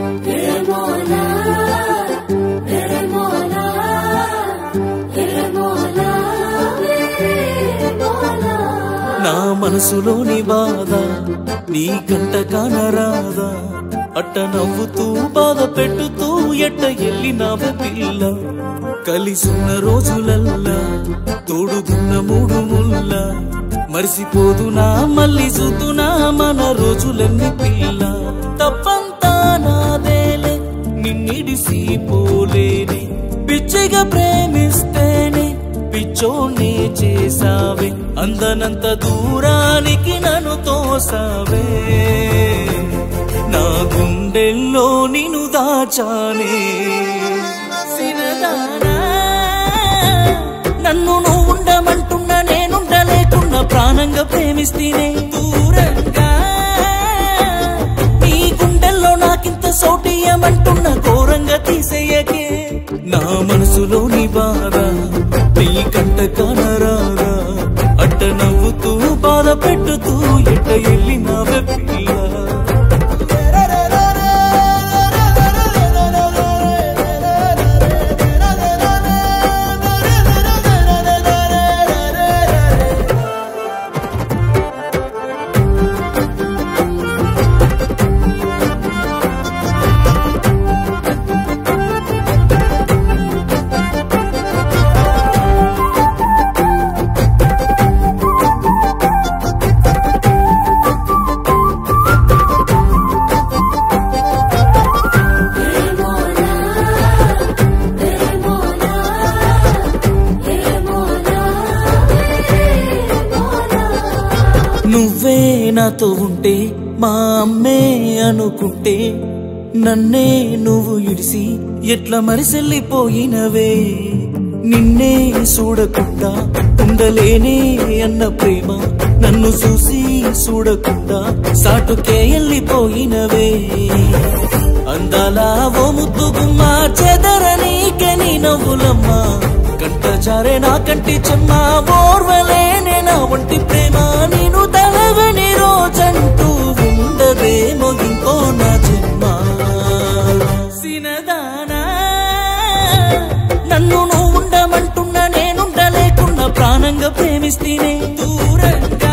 ఏమోలా ఏమోలా ఏమోలా ఏమోలా నా మనసులోని బాధ నీ కంట కానరాదా అట్ట నవ్వుతూ బాధ పెట్టుతూ ఎట్ట ఎల్లినావే పిల్ల కలిసున్న రోజులల్లా తోడుకున్న మూడు ముల్ల మరిసిపోదునా మళ్ళీ చూతునా మన రోజులన్నీ పిల్ల తప్పంతా నాదేలే నిన్నిడిసి పోలేని పిచ్చిగా ప్రేమిస్తేనే పిచ్చోని చేసావే అందనంత దూరానికి నన్ను తోసావే నా గుండెల్లో నిన్ను దాచానే సినదానా నన్ను నువ్వు ఉండమంటున్నా నేనుండలేకున్నా ప్రాణంగా ప్రేమిస్తేనే దూరంగా నీ గుండెల్లో నాకింత సోటియమంటున్న ఘోరంగా తీసేయకే నా మనసులోని బాధ నీ కంట కానరాగా అట్ట నవ్వుతూ బాధ పెట్టుతూ ఎట్ట ఎల్లినావే పిల్ల ఏమోలా ఏమోలా ఏమోలా ఏమోలా నువ్వే నాతో ఉంటే మా అమ్మే అనుకుంటే నన్నే నువ్వు ఇడిసి ఎట్లా మరిసెల్లిపోయినవే నిన్నే చూడకుండా ఉండలేనే అన్న ప్రేమ నన్ను చూసి చూడకుండా సాటుకే వెళ్ళిపోయినవే అందాల ఓ ముద్దు గుమ్మ చెదరనీకే నీ నవ్వులమ్మా కంట జారే నా కంటి చెమ్మ ఓర్వలేనే నా ఒంటి ప్రేమ నేను తలవని రోజంటూ ఉండదేమో ఇంకో నా జన్మ సినదానా నన్ను నువ్వు ఉండమంటున్నా నేనుండలేకున్నా ప్రాణంగా ప్రేమిస్తేనే దూరంగా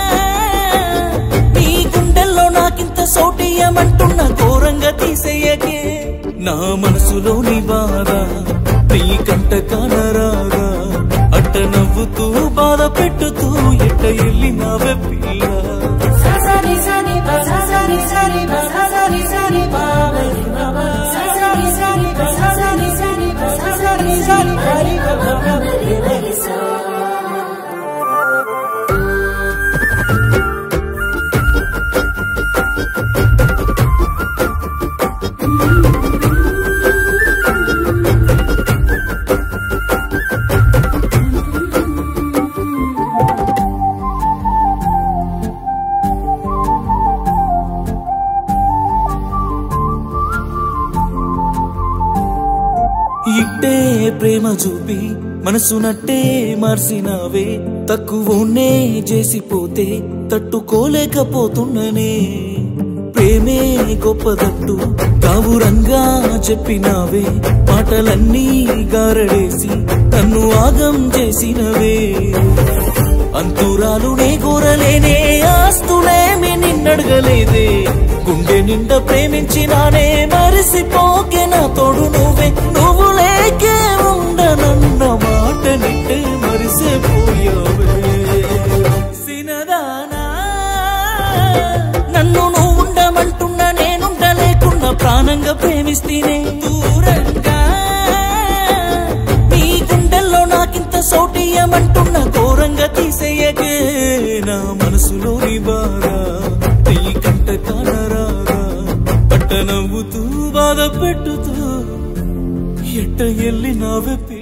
నీ గుండెల్లో నాకింత సోటియమంటున్న ఘోరంగా తీసేయకే నా మనసులోని బాధ నీ కంట కానరాగా అట్ట నవ్వుతూ బాధ పెట్టుతూ ఎట్ట ఎల్లినావే పిల్ల ససని సని ప ససని సని ప ససని సని ప మరి బాబా ససని సని ప ససని సని ప ససని సని మరి బాబా మరి మరి సా ఇట్టే ప్రేమ చూపి మనసు నట్టే మార్చినావే తక్కువనే చేసిపోతే తట్టుకోలేకపోతున్ననే ప్రేమే గొప్పదట్టు కావురంగా చెప్పినావే మాటలన్నీ గారడేసి నన్ను ఆగం చేసినవే అంతురాలునే కోరలేనే ఆస్తులేమి నిన్నడగలేదే గుండె నిండా ప్రేమించినానే మరిసిపోకే నా తోడు నువ్వే నువ్వు లేకే ఉండనన్న మాట నింటే మరిసిపోయావే సినదానా నన్ను నువ్వు ఉండమంటున్నా నేనుండలేకున్నా ప్రాణంగా ప్రేమిస్తేనే దూరంగా నీ గుండెల్లో నాకింత సోటియమంటున్న ఘోరంగా తీసేయకే నా మనసులోని బాధ నీ కంట కానరాగా అట్ట నవ్వుతూ బాధ పెట్టుతూ ఎట్ట ఎల్లి నావెప్పి